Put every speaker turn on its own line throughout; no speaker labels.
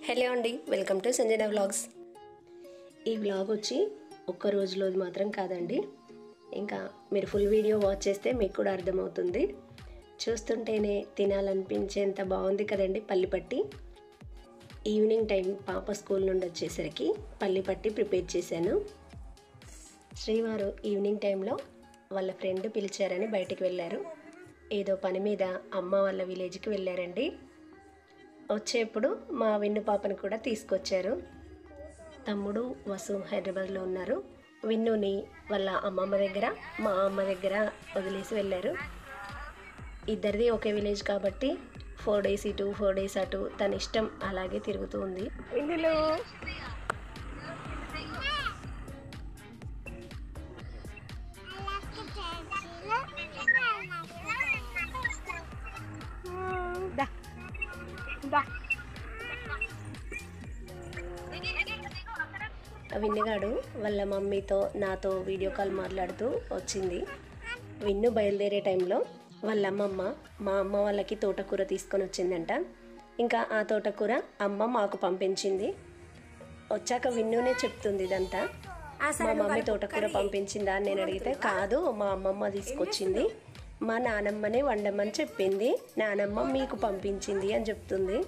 Hello అండి welcome to Sanjana vlogs ఈ vlog వచ్చి ఒక్క రోజులోది మాత్రం కాదండి ఇంకా మీరు ఫుల్ వీడియో వాచ్ చేస్తే మీకు కూడా అర్థమవుతుంది చూస్తుంటేనే తినాలనిపించేంత బాగుంది కదండి పల్లిపట్టి ఈవినింగ్ టైం పాప స్కూల్ నుండి వచ్చేసరికి పల్లిపట్టి ప్రిపేర్ చేశాను శ్రీవారు ఈవినింగ్ టైంలో వాళ్ళ ఫ్రెండ్ పిలిచారని బయటికి వెళ్ళారు ఏదో పని మీద అమ్మ వాళ్ళ విలేజ్కి వెళ్ళారండి వచ్చేప్పుడు మా విన్ను పాపను కూడా తీసుకొచ్చారు తమ్ముడు వసు హైదరాబాద్లో ఉన్నారు విన్నుని వాళ్ళ అమ్మమ్మ దగ్గర మా అమ్మ దగ్గర వదిలేసి వెళ్ళారు ఇద్దరిది ఒకే విలేజ్ కాబట్టి ఫోర్ డేస్ ఇటు ఫోర్ డేస్ అటు తన ఇష్టం అలాగే తిరుగుతూ ఉంది ఇందులో విన్నుగాడు వాళ్ళ మమ్మీతో నాతో వీడియో కాల్ మాట్లాడుతూ వచ్చింది విన్ను బయలుదేరే టైంలో వాళ్ళ అమ్మమ్మ మా అమ్మ వాళ్ళకి తోటకూర తీసుకొని వచ్చిందంట ఇంకా ఆ తోటకూర అమ్మ మాకు పంపించింది వచ్చాక విన్నునే చెప్తుంది ఇదంతా మా మమ్మీ తోటకూర పంపించిందా అని నేను అడిగితే కాదు మా అమ్మమ్మ తీసుకొచ్చింది మా నానమ్మనే వండమని చెప్పింది నానమ్మ మీకు పంపించింది అని చెప్తుంది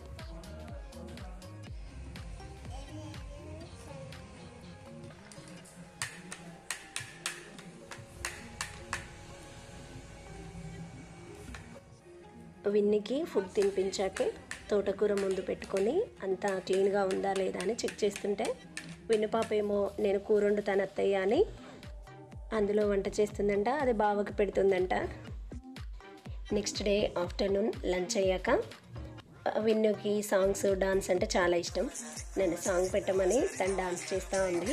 విన్నికి ఫుడ్ తినిపించాక తోటకూర ముందు పెట్టుకొని అంతా క్లీన్గా ఉందా లేదా అని చెక్ చేస్తుంటే విన్ను పాప ఏమో నేను కూర వండుతాను అత్తయ్య అని అందులో వంట చేస్తుందంట అది బావకి పెడుతుందంట నెక్స్ట్ డే ఆఫ్టర్నూన్ లంచ్ అయ్యాక విన్నుకి సాంగ్స్ డాన్స్ అంటే చాలా ఇష్టం నేను సాంగ్ పెట్టమని తను డాన్స్ చేస్తూ ఉంది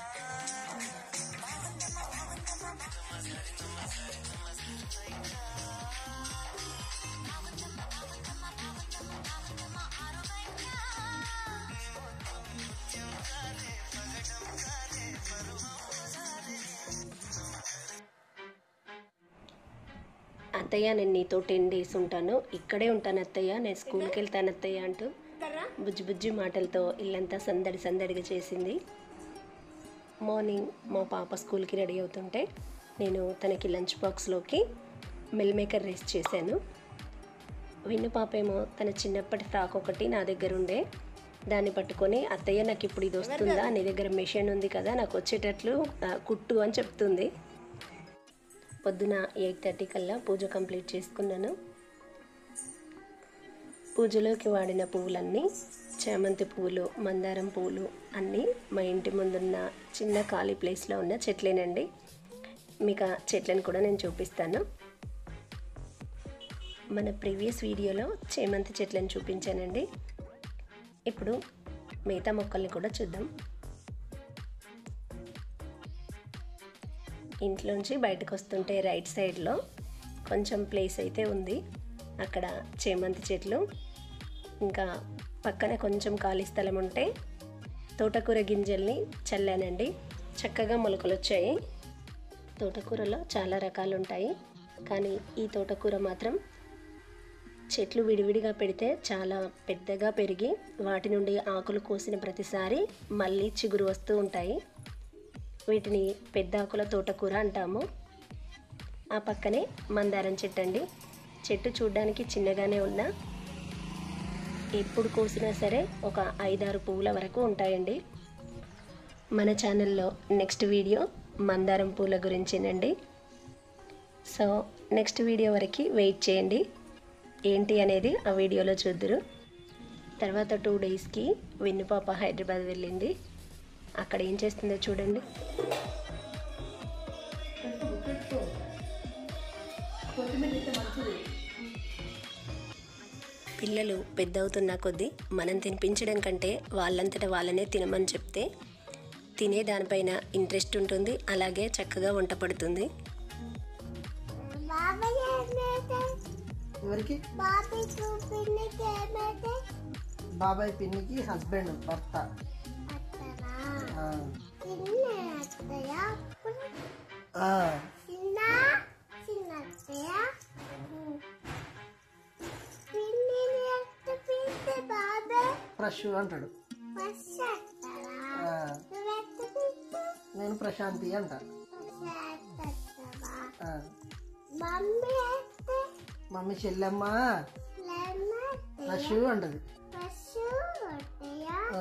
అత్తయ్య నేను నీతో టెన్ డేస్ ఉంటాను ఇక్కడే ఉంటాను అత్తయ్య నేను స్కూల్కి వెళ్తాను అత్తయ్య అంటూ బుజ్జి బుజ్జి మాటలతో ఇల్లంతా సందడి సందడిగా చేసింది మార్నింగ్ మా పాప స్కూల్కి రెడీ అవుతుంటే నేను తనకి లంచ్ బాక్స్లోకి మిల్ మేకర్ రైస్ చేశాను విన్ను పాప ఏమో తన చిన్నప్పటి ఫ్రాక్ ఒకటి నా దగ్గర ఉండే దాన్ని పట్టుకొని అత్తయ్య నాకు ఇప్పుడు ఇది వస్తుందా నీ దగ్గర మెషిన్ ఉంది కదా నాకు వచ్చేటట్లు ఆ, కుట్టు అని చెప్తుంది పొద్దున ఎయిట్ థర్టీ కల్లా పూజ కంప్లీట్ చేసుకున్నాను పూజలోకి వాడిన పువ్వులన్నీ చామంతి పువ్వులు మందారం పువ్వులు అన్నీ మా ఇంటి ముందున్న చిన్న ఖాళీ ప్లేస్లో ఉన్న చెట్లేనండి మీకు ఆ చెట్లను కూడా నేను చూపిస్తాను మన ప్రీవియస్ వీడియోలో చేమంతి చెట్లను చూపించానండి ఇప్పుడు మిగతా మొక్కల్ని కూడా చూద్దాం ఇంట్లోంచి బయటకు వస్తుంటే రైట్ సైడ్లో కొంచెం ప్లేస్ అయితే ఉంది అక్కడ చేమంతి చెట్లు ఇంకా పక్కన కొంచెం ఖాళీ స్థలం ఉంటే తోటకూర గింజల్ని చల్లానండి చక్కగా మొలకలు వచ్చాయి తోటకూరలో చాలా రకాలు ఉంటాయి కానీ ఈ తోటకూర మాత్రం చెట్లు విడివిడిగా పెడితే చాలా పెద్దగా పెరిగి వాటి నుండి ఆకులు కోసిన ప్రతిసారి మళ్ళీ చిగురు వస్తూ ఉంటాయి వీటిని పెద్ద ఆకుల తోటకూర అంటాము ఆ పక్కనే మందారం చెట్టు అండి చెట్టు చూడ్డానికి చిన్నగానే ఉన్నా ఎప్పుడు కోసినా సరే ఒక ఐదారు పువ్వుల వరకు ఉంటాయండి మన ఛానల్లో నెక్స్ట్ వీడియో మందారం పూల గురించేనండి సో నెక్స్ట్ వీడియో వరకు వెయిట్ చేయండి ఏంటి అనేది ఆ వీడియోలో చూద్దురు తర్వాత టూ డేస్కి విన్ను పాప హైదరాబాద్ వెళ్ళింది అక్కడ ఏం చేస్తుందో చూడండి పిల్లలు పెద్ద అవుతున్న కొద్దీ మనం తినిపించడం కంటే వాళ్ళంతట వాళ్ళనే తినమని చెప్తే తినే దానిపైన ఇంట్రెస్ట్ ఉంటుంది అలాగే చక్కగా వంట పడుతుంది
బాబాయ్ ఏమైతే
ఎవరికి
బాబాయ్ చూపించకి ఏమైతే
బాబాయ్ పిన్నికి హస్బెండ్ భర్త
అత్తరా
ఆ,
చిన్న అత్తయ్య అప్పుడు
ఆ,
చిన్న చిన్న అత్తయ్య పిన్ని ఎత్త పిస్తే బాబాయ్
ప్రశ్ అంటాడు
ఫస్ట్ వస్తారా
ఆ,
నువ్వెంత పిలుపు
నేను ప్రశాంతి అంట
ఫస్ట్ వస్తావా
ఆ,
మమ్మీ అయితే
మమ్మీ చెల్లెమ్మ
లెమన్
ప్రశ్ అంటది
పశు రొట్టెయా
ఆ,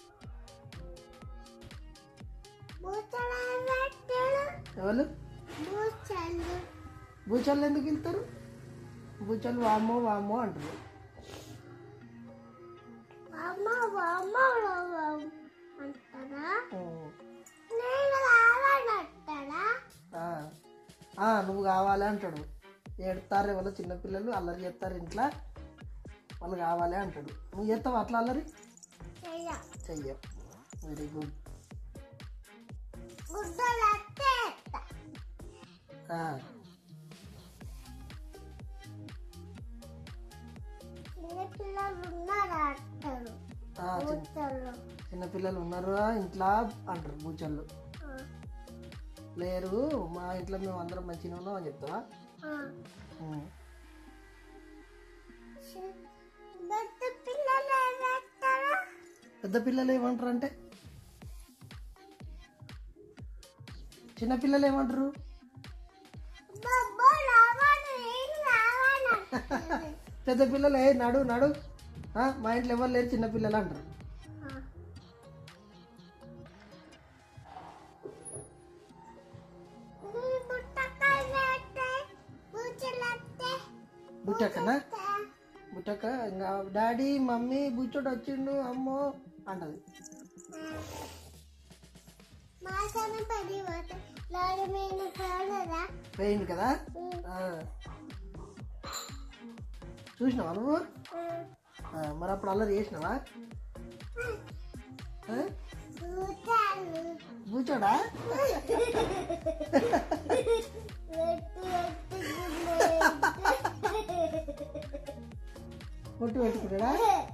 బూతల రొట్టెలు
ఎవరు
బూచలు
బూచళ్ళు ఎందుకు వెళ్తారు బూచళ్ళు వామ్మో వామ్మో అంటారు
అమ్మ అమ్మ అంటారా
ఉమ్.
నేను రావాలంటారా
ఆ, ఆ, నువ్వు కావాలి అంటాడు ఏడతారు ఎవరో చిన్నపిల్లలు అల్లరి చేస్తారు ఇంట్లో వాళ్ళు కావాలి అంటాడు నువ్వు చేస్తావు అట్లా అల్లరి
చెయ్య
చెయ్యవు వెరీ గుడ్
గుడ్డలు అట్టే చిన్నపిల్లలు ఉన్నారా అంటారు బూచలు
చిన్నపిల్లలు ఉన్నారు ఇంట్లో అంటారు బూచళ్ళు లేరు మా ఇంట్లో మేము అందరం మంచిగా ఉన్నాం అని చెప్తావా ఉమ్.
పెద్ద పిల్లలు ఏమంటారా
పెద్ద పిల్లలు ఏమంటారు అంటే చిన్నపిల్లలు ఏమంటారు
బాబా రావాలి ఏం రావాలంటారు
పెద్ద పిల్లలు ఏ నడు నడు ఆ, మా ఇంట్లో ఎవరు లేరు చిన్నపిల్లలు అంటారు బుట్టక్కనా బుట్టక్క ఇంకా డాడీ మమ్మీ బుచ్చోడు వచ్చిండు అమ్మో అంటది
మాసన పడి పోతే లారీ మీద కాలరా
పోయింది కదా ఆ. చూసినావా నువ్వు ఆ, మరి అప్పుడు అల్లరి చేసినావా ఆ?
కూతాలు
బూచోడా
వెట్టు వెట్టు
పొట్టు పెట్టుకున్నాడా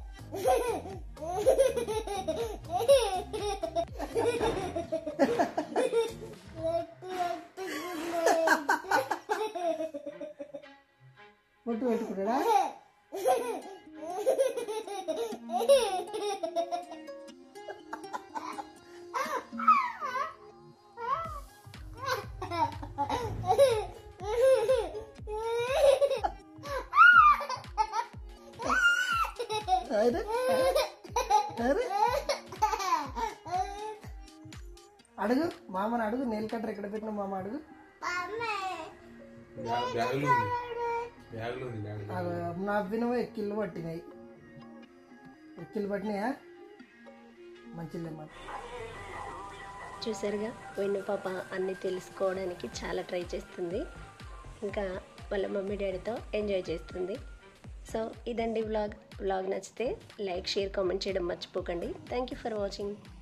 పొట్టు పెట్టుకున్నాడా అరే అరే అడుగు మామని అడుగు నెయిల్ కట్టర్ ఎక్కడ పెట్టిన మామ అడుగు
బ్యాగులు ఉంది బ్యాగులు ఉంది బ్యాగులు
అవి నవ్వినవి ఎక్కిళ్ళు పట్టినాయి ఎక్కిళ్ళు పట్టినాయా మంచిలేమ్మా
చూసారుగా వెన్ను పాప అన్నీ తెలుసుకోవడానికి చాలా ట్రై చేస్తుంది ఇంకా వాళ్ళ మమ్మీ డాడీతో ఎంజాయ్ చేస్తుంది సో ఇదండి వ్లాగ్ వ్లాగ్ నచ్చితే లైక్ షేర్ కామెంట్ చేయడం మర్చిపోకండి థ్యాంక్ యూ ఫర్ వాచింగ్